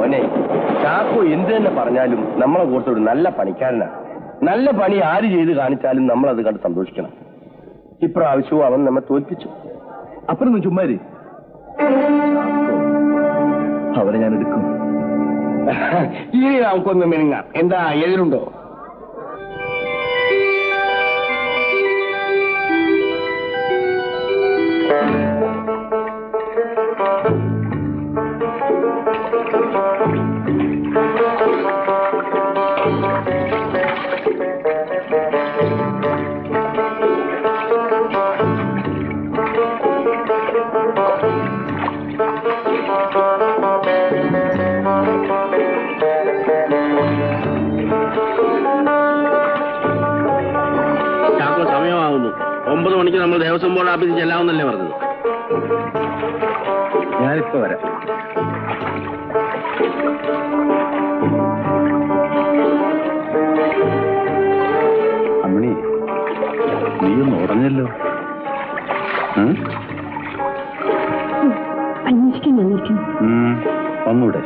മോനെ ചാക്കോ എന്ത് തന്നെ പറഞ്ഞാലും നമ്മളെ കൂട്ടത്തിൽ ഒരു നല്ല പണിക്കാരനാണ് നല്ല പണി ആര് ചെയ്ത് കാണിച്ചാലും നമ്മൾ അത് കണ്ട് സന്തോഷിക്കണം ഇപ്രാവശ്യവും അവൻ നമ്മെ തോൽപ്പിച്ചു അപ്പുറം ചുമ്മാരി അവരെ ഞാൻ എടുക്കും ഇനി നമുക്കൊന്ന് മിനുങ്ങാം എന്താ എതിരുണ്ടോ ചാക്കോ സമയമാകുന്നു ഒമ്പത് മണിക്ക് നമ്മൾ ദേവസ്വം ബോർഡ് ഓഫീസിൽ ചെല്ലാമെന്നല്ലേ പറഞ്ഞത് ഞാനിപ്പോ വരാം അമ്മണി നീ ഒന്ന് ഉറങ്ങല്ലോ ഉം? അന്വേഷിക്കാൻ വന്നിരിക്കുന്നു ഉം. വന്നൂടെ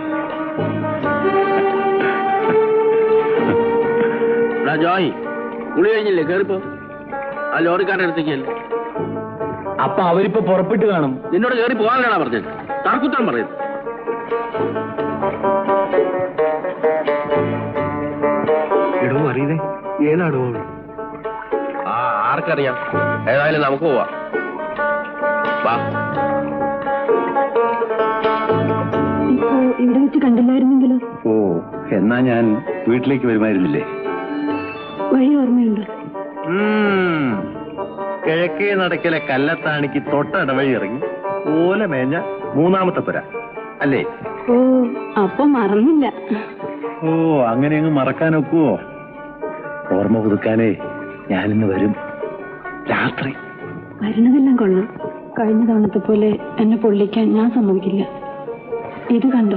എടാ ജോയ് കുളി കഴിഞ്ഞില്ലേ കേറിപ്പോ ആ ലോറിക്കാരുടെ അടുത്തേക്കല്ലേ അപ്പൊ അവരിപ്പോ പുറപ്പെട്ട് കാണും നിന്നോട് കയറി പോകാനാണ് പറഞ്ഞത് തർക്കുത്തരം പറയുന്നത് എടോ അറിയതേ ഏതാടോ ആ ആർക്കറിയാം ഏതായാലും നമുക്ക് പോവാം വാ ഇപ്പോ ഇവിടെ വെച്ച് കണ്ടില്ലായിരുന്നെങ്കിലോ ഓ എന്നാ ഞാൻ വീട്ടിലേക്ക് വരുമായിരുന്നില്ലേ വഴി ഓർമ്മയുണ്ടോ ഉം. കിഴക്കേ നടക്കലെ കല്ലത്താണിക്ക് തൊട്ടടവഴി ഇറങ്ങി ഓല മേഞ്ഞ മൂന്നാമത്തെ പുര അല്ലേ ഓ അപ്പൊ മറന്നില്ല ഓ അങ്ങനെ അങ്ങ് മറക്കാനൊക്കുവോ ഓർമ്മ പുതുക്കാനേ ഞാനിന്ന് വരും രാത്രി വരുന്നതെല്ലാം കൊള്ളാം കഴിഞ്ഞ തവണത്തെ പോലെ എന്നെ പൊള്ളിക്കാൻ ഞാൻ സമ്മതിക്കില്ല ഇത് കണ്ടോ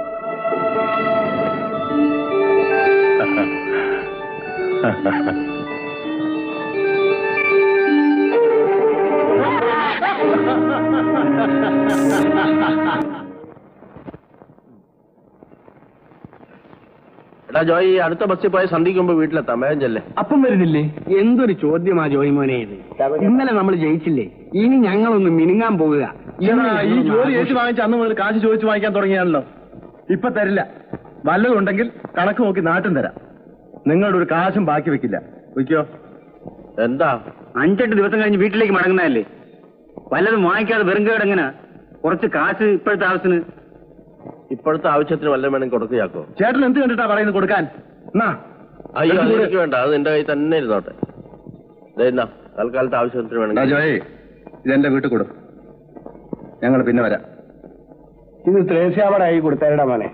എടാ ജോയ് ഈ അടുത്ത ബസ്സിൽ പോയ സന്ധിക്ക് മുമ്പ് വീട്ടിലെത്താം വേഗം ചെല്ലേ അപ്പം വരുന്നില്ലേ എന്തൊരു ചോദ്യമാ ജോയി മോനെ ഇത് ഇന്നലെ നമ്മൾ ജയിച്ചില്ലേ ഇനി ഞങ്ങളൊന്ന് മിനുങ്ങാൻ പോകുക ഈ ജോലി ഏറ്റു വാങ്ങിച്ച അന്ന് മുതൽ കാശ് ചോദിച്ചു വാങ്ങിക്കാൻ തുടങ്ങിയാണല്ലോ ഇപ്പൊ തരില്ല വല്ലതും ഉണ്ടെങ്കിൽ കണക്ക് നോക്കി നാട്ടും തരാം നിങ്ങളുടെ ഒരു കാശും ബാക്കി വെക്കില്ല വയ്ക്കോ എന്താ അഞ്ചെട്ട് ദിവസം കഴിഞ്ഞ് വീട്ടിലേക്ക് മടങ്ങുന്നതല്ലേ വല്ലതും വാങ്ങിക്കാതെ വെറും കേടെങ്ങനെ കുറച്ച് കാശ് ഇപ്പോഴത്തെ ആവശ്യത്തിന് ഇപ്പോഴത്തെ ആവശ്യത്തിന് വല്ലതും വേണമെങ്കിൽ കൊടുക്കുകയാക്കോ ചേട്ടൻ എന്ത് കണ്ടിട്ടാ പറയുന്നത് കൊടുക്കാൻ എന്നാ അയ്യോ അത് എനിക്ക് വേണ്ട അത് എന്റെ കയ്യിൽ തന്നെ ഇരുന്നോട്ടെ ദേ ഇന്നാ തൽക്കാലത്തെ ആവശ്യത്തിന് വേണമെങ്കിൽ ജോയേ ഇതെന്റെ വീട്ടിൽ കൊടു ഞങ്ങൾ പിന്നെ വരാം ഇത് ത്രേസ്യാമടായി കൊടുത്തേരടാ മോനെ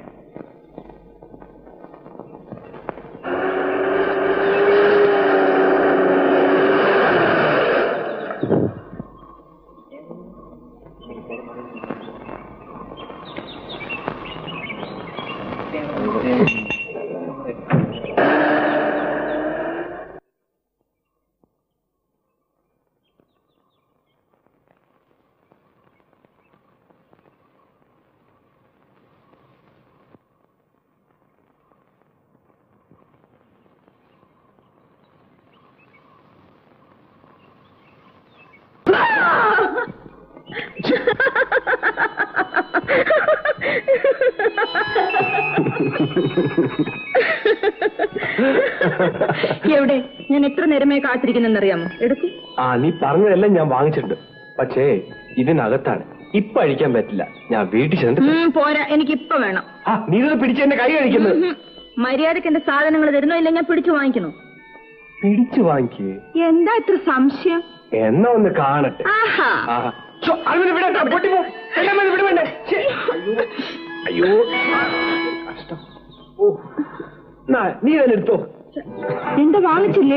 എവിടെ ഞാൻ എത്ര നേരമായി കാത്തിരിക്കുന്നെന്നറിയാമോ എടുക്കൂ ആ നീ പറഞ്ഞതെല്ലാം ഞാൻ വാങ്ങിച്ചിട്ടുണ്ട് പക്ഷേ ഇതിനകത്താണ് ഇപ്പൊ അഴിക്കാൻ പറ്റില്ല ഞാൻ വീട്ടിൽ ചെന്നിട്ട് ഉം, പോരാ എനിക്ക് ഇപ്പൊ വേണം ആ നീ ഇത് പിടിച്ച് എന്റെ കൈ കഴിക്കുന്നത് ഉം. മര്യാദക്ക് എന്റെ സാധനങ്ങൾ തരുന്നോ ഇല്ല ഞാൻ പിടിച്ചു വാങ്ങിക്കണോ പിടിച്ചു വാങ്ങിക്കേ എന്താ ഇത്ര സംശയം എന്നാ ഒന്ന് കാണട്ടെ ആഹാ ആഹാ. ഛോ, അരുവിന് വിടണ്ട, പൊട്ടിപ്പോ. എന്നെ ഒന്ന് വിട് വേണ്ടേ? ഛേ. അയ്യോ കഷ്ടം ഓ നാ, നീ തന്നെ എടുത്തോ എന്താ വാങ്ങിച്ചില്ലേ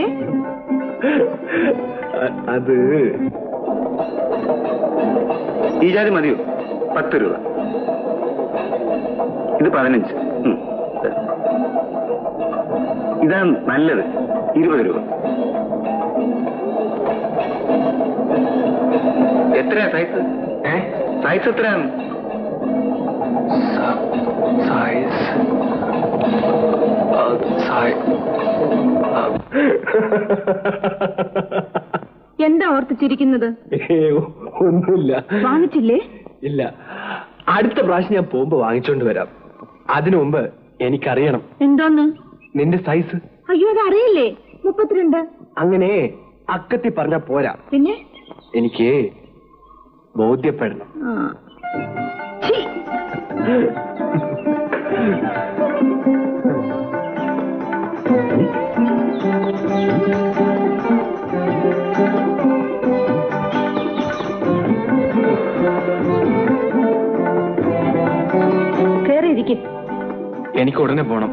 അ- അത് ഈ ജാതി മതിയോ പത്ത് രൂപ ഇത് പതിനഞ്ച് ഉം. ഇതാണ് നല്ലത് ഇരുപത് രൂപ എത്രയാ സൈസ് ഏ സൈസ് എത്രയാണ് സൈസ് സായ് എന്താ ഓർത്ത് ചിരിക്കുന്നത് ഒന്നുമില്ല വാങ്ങിച്ചില്ലേ ഇല്ല അടുത്ത പ്രാവശ്യം ഞാൻ പോകുമ്പോ വാങ്ങിച്ചോണ്ട് വരാം അതിനു മുമ്പ് എനിക്കറിയണം എന്തോന്ന് നിന്റെ സൈസ് അയ്യോ അത് അറിയില്ലേ മുപ്പത്തിരണ്ട് അങ്ങനെ അക്കത്തി പറഞ്ഞ പോരാ പിന്നെ എനിക്ക് ബോധ്യപ്പെടണം ആ. ഛീ, കേറിയിരിക്കും എനിക്ക് ഉടനെ പോണം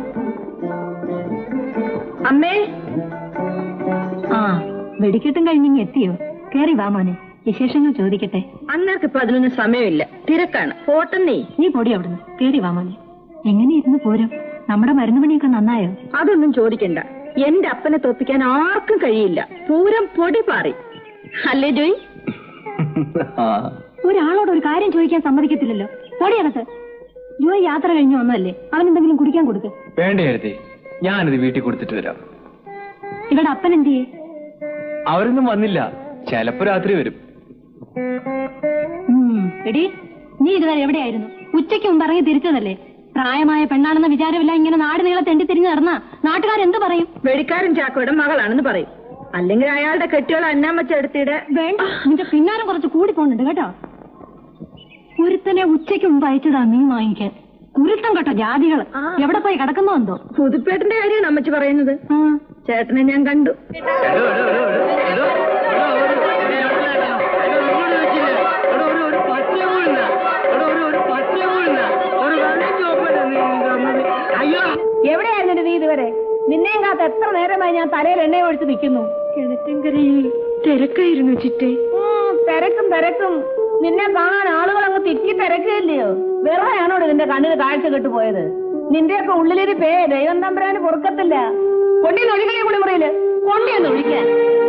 അമ്മേ ആ വെടിക്കെട്ടും കഴിഞ്ഞിങ്ങ് എത്തിയോ കേറി വാ മോനെ വിശേഷങ്ങൾ ചോദിക്കട്ടെ അന്നേർക്ക് ഇപ്പൊ അതിനൊന്നും സമയമില്ല തിരക്കാണ് പോട്ടെന്നേ നീ പൊടി അവിടുന്ന് കേറി വാ മോനെ എങ്ങനെ ഇരുന്ന് പോരും നമ്മുടെ മരുന്ന് പണിയൊക്കെ നന്നായോ അതൊന്നും ചോദിക്കണ്ട എന്റെ അപ്പനെ തോപ്പിക്കാൻ ആർക്കും കഴിയില്ല പൂരം പൊടി പാറി അല്ലേ ജോയ് ഒരാളോട് ഒരു കാര്യം ചോദിക്കാൻ സമ്മതിക്കത്തില്ലല്ലോ പൊടിയകത്ത് ജോ യാത്ര കഴിഞ്ഞു വന്നതല്ലേ അവൻ എന്തെങ്കിലും കുടിക്കാൻ കൊടുക്ക് വേണ്ട കരുതി ഞാനിത് വീട്ടിൽ കൊടുത്തിട്ട് വരാം ഇവിടെ അപ്പൻ എന്തിയേ അവരൊന്നും വന്നില്ല ചിലപ്പോ രാത്രി വരും ഉം, എടി നീ ഇതുവരെ എവിടെയായിരുന്നു ഉച്ചയ്ക്ക് മുമ്പ് ഇറങ്ങി തിരിച്ചതല്ലേ പ്രായമായ പെണ്ണാണെന്ന വിചാരമില്ല ഇങ്ങനെ നാട് നീളെ തെണ്ടി തിരിഞ്ഞ് നടന്ന നാട്ടുകാരെന്ത് പറയും വെടിക്കാരൻ ചാക്കോയുടെ മകളാണെന്ന് പറയും അല്ലെങ്കിൽ അയാളുടെ കെട്ടിയോൾ അന്നാമ്മച്ചെടുത്തിടെ വേണ്ട നിന്റെ പിന്നാരം കുറച്ച് കൂടി പോകുന്നുണ്ട് കേട്ടോ ഒരുത്തനെ ഉച്ചയ്ക്ക് മുമ്പ് അയച്ചതാ നീ വാങ്ങിക്കാൻ ഉരുത്തം കേട്ടോ ജാതികള് എവിടെ പോയി കിടക്കുന്നോ എന്തോ പുതുപ്പേട്ടന്റെ കാര്യമാണ് അമ്മച്ചി പറയുന്നത് ആ, ചേട്ടനെ ഞാൻ കണ്ടു എവിടെയായിരുന്നു നീ ഇതുവരെ നിന്നെയും കാത്ത് എത്ര നേരമായി ഞാൻ തലയിൽ എണ്ണ ഒഴിച്ച് നിൽക്കുന്നു കിണറ്റങ്കരയിൽ തിരക്കായിരുന്നു ചിറ്റേ ഉം, തിരക്കും തിരക്കും നിന്നെ കാണാൻ ആളുകൾ അങ്ങ് തിക്കി തിരക്കില്ലയോ വെറുതെയാണോ നിന്റെ കണ്ണിന് കാഴ്ച കെട്ടുപോയത് നിന്റെയൊക്കെ ഉള്ളിലിരിപ്പേ ദൈവം തമ്പുരാന് പൊറുക്കത്തില്ല കൊണ്ടിന്ന് ഒഴിക്കണേ കുളിമുറിയില് കൊണ്ടിന്ന് ഒഴിക്കാൻ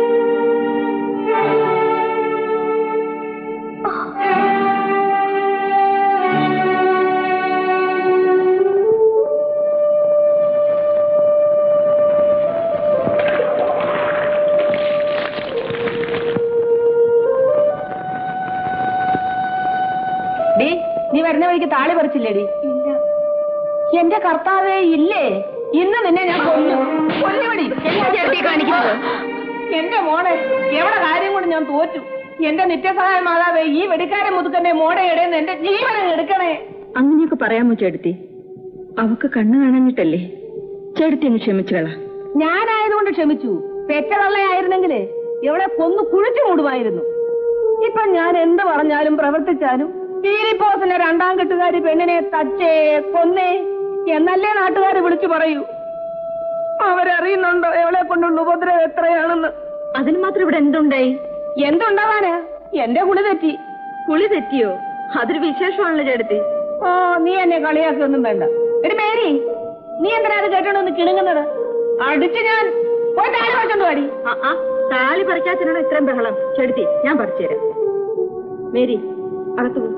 ഡി നീ വരുന്ന വഴിക്ക് താളി പറിച്ചില്ലേടി ഇല്ല എന്റെ കർത്താവേ ഇല്ലേ ഇന്ന് നിന്നെ ഞാൻ കൊന്നു കൊല്ലുപടി എന്താ ചേട്ടി കാണിക്കുന്നത് എന്റെ മോളെ എവിടെ കാര്യം കൊണ്ട് ഞാൻ തോറ്റു എന്റെ നിത്യസഹായ മാതാവേ ഈ വെടിക്കാരൻ മുതുക്കന്റെ മോടെ ഇടയെന്ന് എന്റെ ജീവനം എടുക്കണേ അങ്ങനെയൊക്കെ പറയാമോ ചേട്ടത്തി അവക്ക് കണ്ണു കാണാഞ്ഞിട്ടല്ലേ ചേട്ടത്തി അങ്ങ് ക്ഷമിച്ചുകള ഞാനായതുകൊണ്ട് ക്ഷമിച്ചു പെറ്റതള്ളയായിരുന്നെങ്കിലേ എവിടെ കൊന്നു കുഴിച്ചു മൂടുമായിരുന്നു ഇപ്പൊ ഞാൻ എന്ത് പറഞ്ഞാലും പ്രവർത്തിച്ചാലും പീലിപ്പോസിന്റെ രണ്ടാം കെട്ടുകാരി പെണ്ണിനെ തച്ചേ കൊന്നേ എന്നല്ലേ നാട്ടുകാർ വിളിച്ചു പറയൂ അവരറിയുന്നുണ്ടോ എവളെ കൊണ്ടുള്ള ഉപദ്രവം എത്രയാണെന്ന് അതിന് മാത്രം ഇവിടെ എന്തുണ്ടായി എന്തുണ്ടാവാന് എന്റെ കുളി തെറ്റി കുളി തെറ്റിയോ അതൊരു വിശേഷമാണല്ലോ ചേട്ടത്തി ഓ നീ എന്നെ കളിയാക്കൊന്നും വേണ്ട ഒരു മേരി നീ എന്തിനാ അത് കേട്ടോണ്ടൊന്ന് കിണുങ്ങുന്നത് അടിച്ച് ഞാൻ പോയി താലി പറിച്ചോണ്ട് പാടി ആ താലി പറിക്കാത്തതിനാണ് ഇത്രയും ബഹളം ചെടുത്തി ഞാൻ പറിച്ചുതരാം മേരി അകത്ത് പോ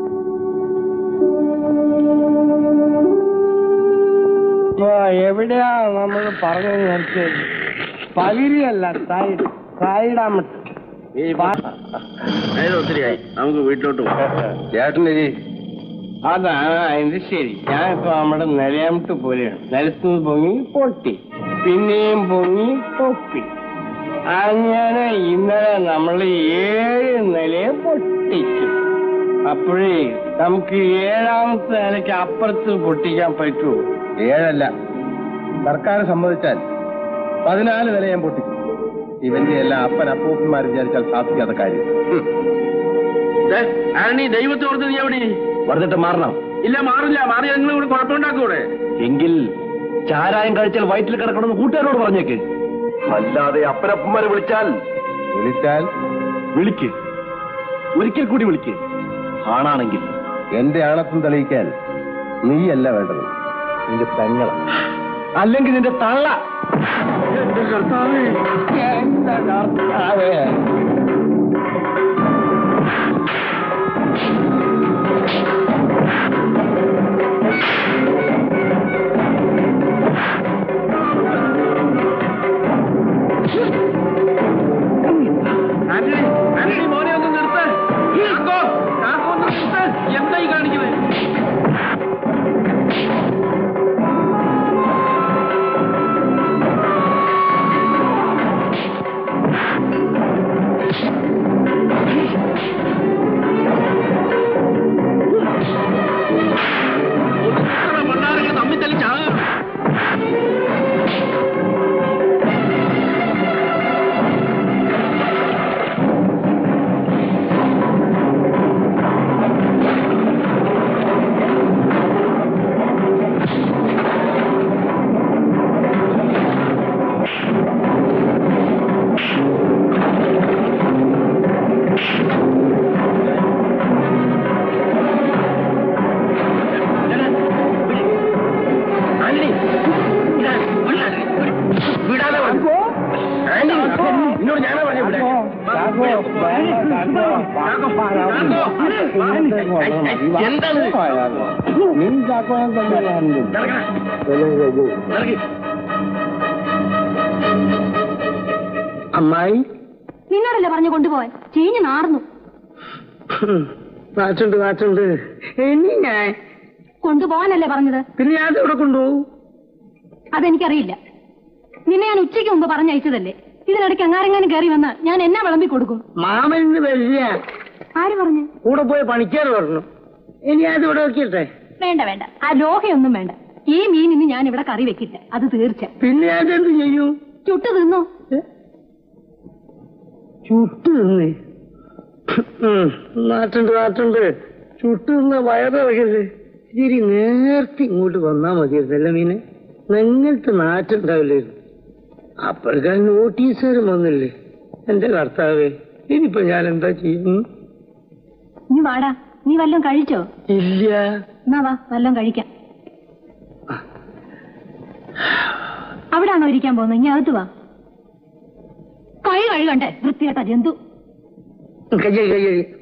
എവിടെയാ നമ്മൾ പറഞ്ഞു നിർത്തിയത് പകിരിയല്ല സൈഡ് സൈഡാമട്ട് നേരെ ഒത്തിരിയായി നമുക്ക് വീട്ടിലോട്ട് പോകാം ചേട്ടന് അതാണ് അതിന്റെ ശരി ഞാനിപ്പോ നമ്മുടെ നിലയാമട്ട് പോലെയാണ് നിലത്തുനിന്ന് പൊങ്ങി പൊട്ടി പിന്നെയും പൊങ്ങി പൊട്ടി അങ്ങനെ ഇന്നലെ നമ്മൾ ഏഴ് നിലയെ പൊട്ടിച്ചു അപ്പോഴേ നമുക്ക് ഏഴാമത്തെ നിലയ്ക്ക് അപ്പുറത്ത് പൊട്ടിക്കാൻ പറ്റുമോ ഏഴല്ല സർക്കാർ സമ്മതിച്ചാൽ പതിനാല് നില ഞാൻ പൊട്ടിക്കും ഇവന്റെ എല്ലാ അപ്പൻ അപ്പൂപ്പന്മാർ വിചാരിച്ചാൽ സാധിക്കാത്ത കാര്യം ദേ, ആണി ദൈവത്തെ ഓർത്ത് നീ എവിടെ പറഞ്ഞിട്ട് മാറണം ഇല്ല മാറില്ല മാറി നിങ്ങൾ ഇവിടെ കുഴപ്പമുണ്ടാക്കൂടെ എങ്കിൽ ചാരായം കഴിച്ചാൽ വയറ്റിൽ കിടക്കണമെന്ന് കൂട്ടുകാരോട് പറഞ്ഞേക്ക് അല്ലാതെ അപ്പനപ്പന്മാരെ വിളിച്ചാൽ വിളിച്ചാൽ വിളിക്ക് ഒരിക്കൽ കൂടി വിളിക്ക് ആണാണെങ്കിൽ എന്റെ ആണത്വം തെളിയിക്കാൻ നീയല്ല വേണ്ടത് നിന്റെ പെങ്ങള അല്ലെങ്കിൽ നിന്റെ തള്ള എന്റെ കർത്താവേ എന്റെ കർത്താവേ എന്താണ് ഇത്? നീ ചാക്കോനെ തമ്മിൽ കണ്ടില്ല. ഇറങ്ങി. അമ്മായി നിന്നോടല്ലേ പറഞ്ഞു കൊണ്ടുപോവാൻ ചീഞ്ഞു നാർന്നു നാച്ചുണ്ട് നാച്ചുണ്ട് ഇനി ഞാൻ കൊണ്ടുപോകാനല്ലേ പറഞ്ഞത് പിന്നെ ഞാൻ ഇവിടെ കൊണ്ടുപോകും അതെനിക്കറിയില്ല നിന്നെ ഞാൻ ഉച്ചയ്ക്ക് മുമ്പ് പറഞ്ഞയച്ചതല്ലേ ഇതിനിടയ്ക്ക് അങ്ങാരെങ്ങാനും കയറി വന്നാൽ ഞാൻ എന്നാ വിളമ്പി കൊടുക്കും മാമന് വരില്ല ആര് പറഞ്ഞു കൂടെ പോയി പണിക്കാർ പറഞ്ഞു ഇനി അത് ഇവിടെ വെക്കട്ടെ വേണ്ട വേണ്ട ആ ലോഹയൊന്നും വേണ്ട ഈ മീൻ ഇന്ന് ഞാൻ ഇവിടെ കറി വെക്കില്ല അത് തീർച്ച പിന്നെ ഞാൻ എന്ത് ചെയ്യും ചുട്ടു തിന്നോ ചുട്ടു തിന്ന് ഉം, നാട്ടുണ്ട് നാട്ടുണ്ട് ചുട്ടു തിന്ന വയറിറങ്ങരുത് ഇത്തിരി നേരത്തെ ഇങ്ങോട്ട് വന്നാ മതിയായിരുന്നല്ല മീന് നിങ്ങൾക്ക് നാട്ടുണ്ടാവില്ലായിരുന്നു അപ്പോഴേക്കാ നോട്ടീസുകാരും വന്നില്ലേ എന്റെ കർത്താവേ ഇനിയിപ്പോ ഞാൻ എന്താ ചെയ്യും നീ വാടാ നീ വല്ലതും കഴിച്ചോ ഇല്ല എന്നാ വാ വല്ലതും കഴിക്കാം അവിടാണോ ഇരിക്കാൻ പോകുന്നത് ഇനി അകത്ത് വാ കൈ കഴുകണ്ടേ വൃത്തികെട്ട ജന്തു കയ്യടി കയ്യടി